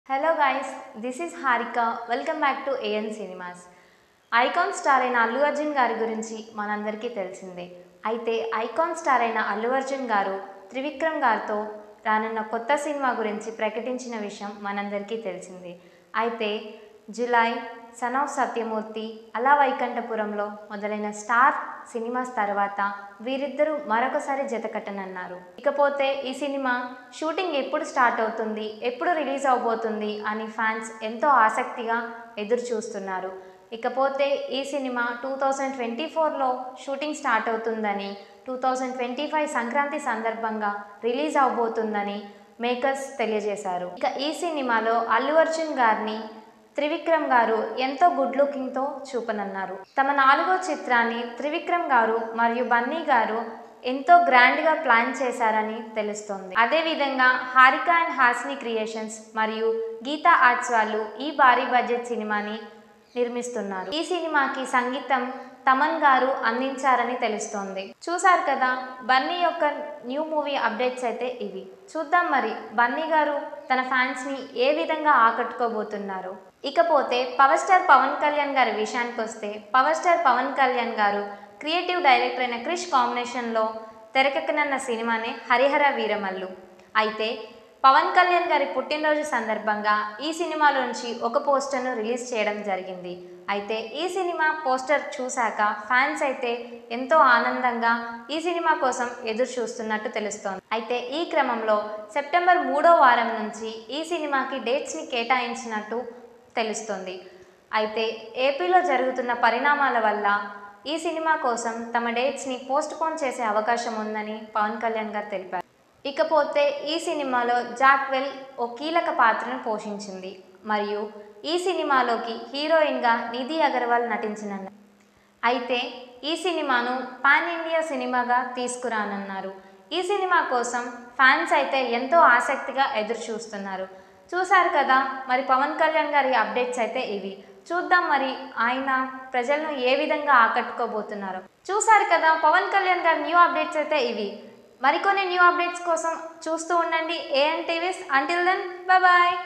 hello guys this is Harika welcome back to AN cinemas icon star అయిన అల్లు అర్జున్ గారి గురించి మనందరికీ తెలిసిందే అయితే ఐకాన్ స్టార్ అయిన అల్లు అర్జున్ గారు త్రివిక్రమ్ గారితో రానున్న కొత్త సినిమా గురించి ప్రకటించిన విషయం మనందరికీ తెలిసిందే అయితే జులై సన్ ఆఫ్ సత్యమూర్తి అలా వైకంఠపురంలో మొదలైన స్టార్ సినిమాస్ తర్వాత వీరిద్దరూ మరొకసారి జతకట్టనన్నారు ఇకపోతే ఈ సినిమా షూటింగ్ ఎప్పుడు స్టార్ట్ అవుతుంది ఎప్పుడు రిలీజ్ అవబోతుంది అని ఫ్యాన్స్ ఎంతో ఆసక్తిగా ఎదురు చూస్తున్నారు ఇకపోతే ఈ సినిమా టూ థౌజండ్ ట్వంటీ ఫోర్లో షూటింగ్ స్టార్ట్ అవుతుందని two thousand twenty five Sankranti సందర్భంగా రిలీజ్ అవబోతుందని మేకర్స్ తెలియజేశారు ఇక ఈ సినిమాలో అల్లు అర్జున్ గారిని త్రివిక్రమ్ గారు ఎంతో గుడ్ లుకింగ్తో చూపనన్నారు తమ నాలుగో చిత్రాన్ని త్రివిక్రమ్ గారు మరియు బన్నీ గారు ఎంతో గ్రాండ్గా ప్లాన్ చేశారని తెలుస్తోంది అదేవిధంగా హారిక అండ్ హాస్ని క్రియేషన్స్ మరియు గీతా ఆర్ట్స్ వాళ్ళు ఈ భారీ బడ్జెట్ సినిమాని నిర్మిస్తున్నారు ఈ సినిమాకి సంగీతం తమన్ గారు అందించారని తెలుస్తోంది చూసారు కదా బన్నీ యొక్క న్యూ మూవీ అప్డేట్స్ అయితే ఇవి చూద్దాం మరి బన్నీ గారు తన ఫ్యాన్స్ని ఏ విధంగా ఆకట్టుకోబోతున్నారు ఇకపోతే పవర్ స్టార్ పవన్ కళ్యాణ్ గారి విషయానికి వస్తే పవర్ స్టార్ పవన్ కళ్యాణ్ గారు క్రియేటివ్ డైరెక్టర్ అయిన క్రిష్ కాంబినేషన్లో తెరకెక్కనున్న సినిమానే హరిహర వీరమల్లు అయితే పవన్ కళ్యాణ్ గారి పుట్టినరోజు సందర్భంగా ఈ సినిమాలోంచి ఒక పోస్టర్ను రిలీజ్ చేయడం జరిగింది అయితే ఈ సినిమా పోస్టర్ చూశాక ఫ్యాన్స్ అయితే ఎంతో ఆనందంగా ఈ సినిమా కోసం ఎదురు చూస్తున్నట్టు తెలుస్తోంది అయితే ఈ క్రమంలో సెప్టెంబర్ మూడో వారం నుంచి ఈ సినిమాకి డేట్స్ని కేటాయించినట్టు తెలుస్తుంది అయితే ఏపీలో జరుగుతున్న పరిణామాల వల్ల ఈ సినిమా కోసం తమ డేట్స్ని పోస్ట్ పోన్ చేసే అవకాశం ఉందని పవన్ కళ్యాణ్ గారు తెలిపారు ఇకపోతే ఈ సినిమాలో జాక్వెల్ ఓ కీలక పాత్రను పోషించింది మరియు ఈ సినిమాలోకి హీరోయిన్గా నిధి అగర్వాల్ నటించిన అయితే ఈ సినిమాను పాన్ ఇండియా సినిమాగా తీసుకురానున్నారు ఈ సినిమా కోసం ఫ్యాన్స్ అయితే ఎంతో ఆసక్తిగా ఎదురు చూస్తున్నారు చూశారు కదా మరి పవన్ కళ్యాణ్ గారి అప్డేట్స్ అయితే ఇవి చూద్దాం మరి ఆయన ప్రజలను ఏ విధంగా ఆకట్టుకోబోతున్నారు చూశారు కదా పవన్ కళ్యాణ్ గారి న్యూ అప్డేట్స్ అయితే ఇవి మరికొన్ని న్యూ అప్డేట్స్ కోసం చూస్తూ ఉండండి AN TVs until then bye